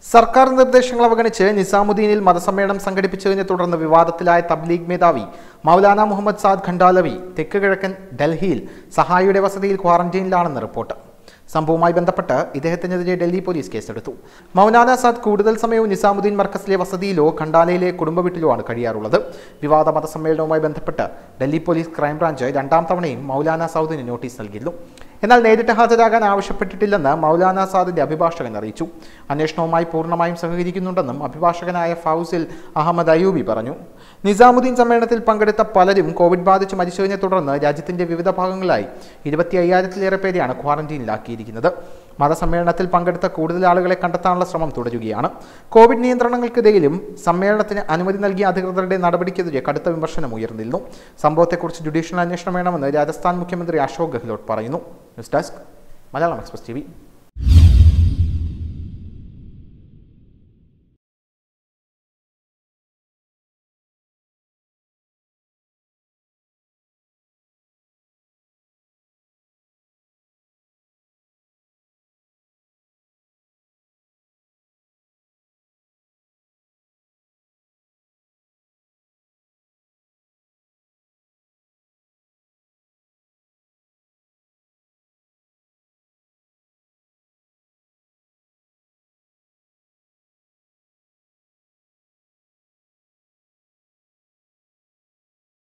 സർക്കാർ നിർദ്ദേശങ്ങൾ അവഗണിച്ച് നിസാമുദ്ദീനിൽ മതസമ്മേളനം സംഘടിപ്പിച്ചതിനെ തുടർന്ന് വിവാദത്തിലായ തബ്ലീഗ് മേധാവി മൗലാന മുഹമ്മദ് സാദ് ഖണ്ഡാലവി തെക്ക് കിഴക്കൻ ഡൽഹിയിൽ സഹായിയുടെ വസതിയിൽ ക്വാറന്റൈനിലാണെന്ന് റിപ്പോർട്ട് സംഭവവുമായി ബന്ധപ്പെട്ട് ഇദ്ദേഹത്തിനെതിരെ ഡൽഹി പോലീസ് കേസെടുത്തു മൗലാന സാദ് കൂടുതൽ സമയവും നിസാമുദ്ദീൻ മർക്കസിലെ വസതിയിലോ ഖണ്ഡാലയിലെ കുടുംബ വീട്ടിലോ ആണ് കഴിയാറുള്ളത് വിവാദ മതസമ്മേളനവുമായി ബന്ധപ്പെട്ട് ഡൽഹി പോലീസ് ക്രൈംബ്രാഞ്ച് രണ്ടാം തവണയും മൗലാന സൗദിന് നോട്ടീസ് നൽകിയിരുന്നു എന്നാൽ നേരിട്ട് ഹാജരാകാൻ ആവശ്യപ്പെട്ടിട്ടില്ലെന്ന് മൗലാന സാദിന്റെ അഭിഭാഷകൻ അറിയിച്ചു അന്വേഷണവുമായി പൂർണ്ണമായും സഹകരിക്കുന്നുണ്ടെന്നും അഭിഭാഷകനായ ഫൗസിൽ അഹമ്മദ് അയൂബി പറഞ്ഞു നിസാമുദ്ദീൻ സമ്മേളനത്തിൽ പങ്കെടുത്ത പലരും കോവിഡ് ബാധിച്ച് മരിച്ചതിനെ തുടർന്ന് രാജ്യത്തിന്റെ വിവിധ ഭാഗങ്ങളിലായി ഇരുപത്തി അയ്യായിരത്തിലേറെ പേരെയാണ് ക്വാറന്റീനിലാക്കിയിരിക്കുന്നത് മതസമ്മേളനത്തിൽ പങ്കെടുത്ത കൂടുതൽ ആളുകളെ കണ്ടെത്താനുള്ള ശ്രമം തുടരുകയാണ് കോവിഡ് നിയന്ത്രണങ്ങൾക്കിടയിലും സമ്മേളനത്തിന് അനുമതി നൽകിയ അധികൃതരുടെ നടപടിക്കെതിരെ കടുത്ത വിമർശനം ഉയർന്നിരുന്നു സംഭവത്തെക്കുറിച്ച് ജുഡീഷ്യൽ അന്വേഷണം വേണമെന്ന് രാജസ്ഥാൻ മുഖ്യമന്ത്രി അശോക് ഗെഹ്ലോട്ട് പറയുന്നു news desk Malayalam express T